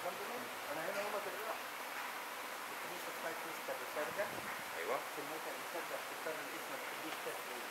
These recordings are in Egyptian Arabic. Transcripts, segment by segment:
انا هنا هما بالراحه الكنيسه اسمها كنيسه الرسالة ايوه في الموقع الرسالة اختصار الاسم القديس تسليم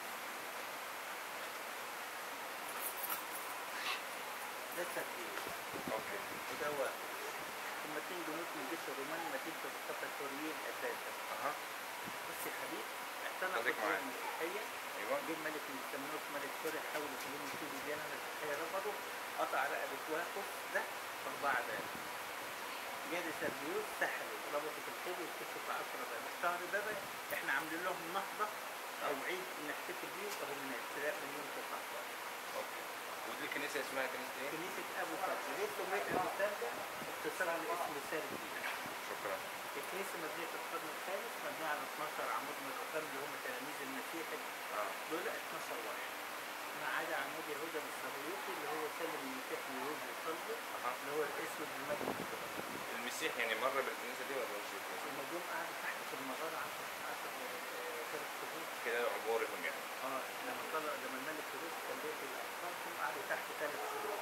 ده تسليم اوكي وده واحد ثم اتنين جنود من الجيش الروماني مدينة القطاطوريين أساسا اها بص يا حبيب اعتنق خليك بالدين معايا. المسيحية ايوه جه الملك مستمنوس ملك سوريا حاول يخليهم يسيبوا ديانة المسيحية رفضوا قطع رقبة واقف ده أربعة باب جاري سربيوس سحلوا ربطوا في الخيل وكشفوا في 10 باب الشهر ده بقى احنا عاملين لهم نهضة أو عيد نحتفل بيه وهو من ابتداء من يوم 19 اوكي ودي الكنيسه اسمها كنيسه ايه؟ كنيسة أبو فضل ليه سميت أبو فضل اختصارا لاسم ساري شكرا الكنيسة مبنية في القرن الثالث مبنية على 12 عمود من الرخام اللي هم تلاميذ المسيح اه دول 12 واحد ما عدا عمود يهوذا الصهيوطي اللي هو سلم المسيح ليهود وصلبه اها اللي هو الاسود المجد المسيح يعني مر بالكنيسه دي ولا مش الكنيسه؟ لما جم قعدوا تحت في المغارة 10 10 ثلاث شهور كده عبورهم يعني اه لما طلع لما الملك هيرودس كان بيقتل الاطفال هم قعدوا تحت ثلاث شهور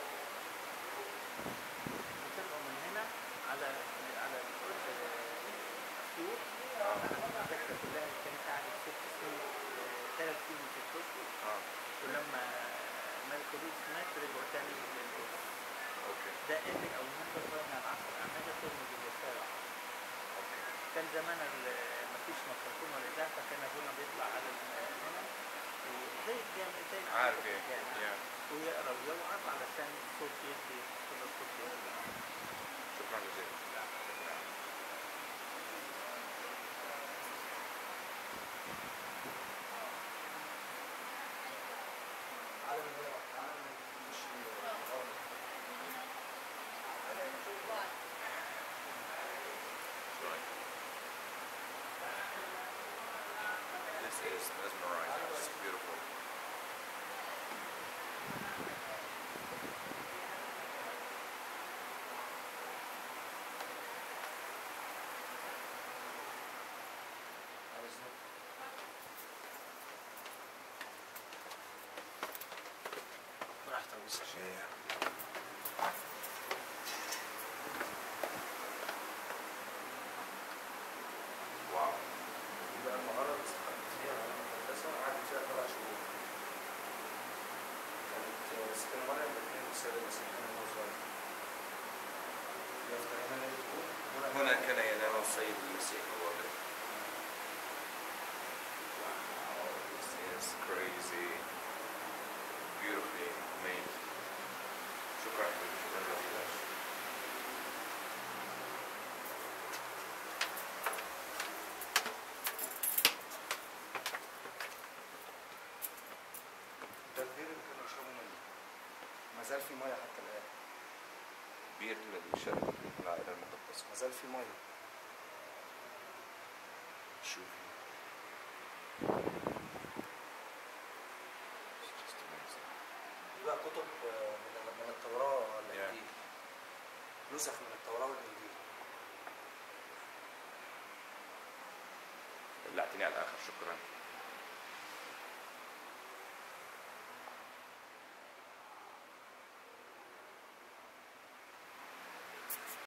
وطلعوا من هنا على على السيوف الرحله كلها اللي كانت قعدت ست سنين ثلاث سنين في الكوسي اه ولما الملك هيرودس مات رجعوا تاني للكوسي اوكي ده اللي او منظر بقى من العصر العمالة ترمز الرسالة اوكي كان زمان ال- مفيش ميكروفون ولا ده فكان ابونا بيطلع على ال- هنا زي الجامع زي عارف ايه الجامع يعني ويقرا ويوعظ علشان الصوت يدي كل الصوت يدي شكرا جزيلا Right. This is mesmerizing. It's beautiful. براحتك بس Yeah. Wow. يبقى المهارة اللي استخدمت فيها في المدرسة قعدت فيها سبع شهور كانت سكن مريم الاثنين والسيد المسيح كان هو صغير يفتح هنا يقول هنا كان ينام السيد المسيح الوضع. Wow, this is crazy. Beautifully made. شكرا شكرا جزيلا. ده البير اللي كانوا يشربوا منه ما زال في ميه حتى الآن بير الذي شرب العائلة المقدسة. ما زال في ميه شوفي. It's just amazing. دي بقى كتب آه، من من التوراة ولا Yeah. الإنجيل نسخ من التوراة والإنجيل بلعتني على الآخر شكرا.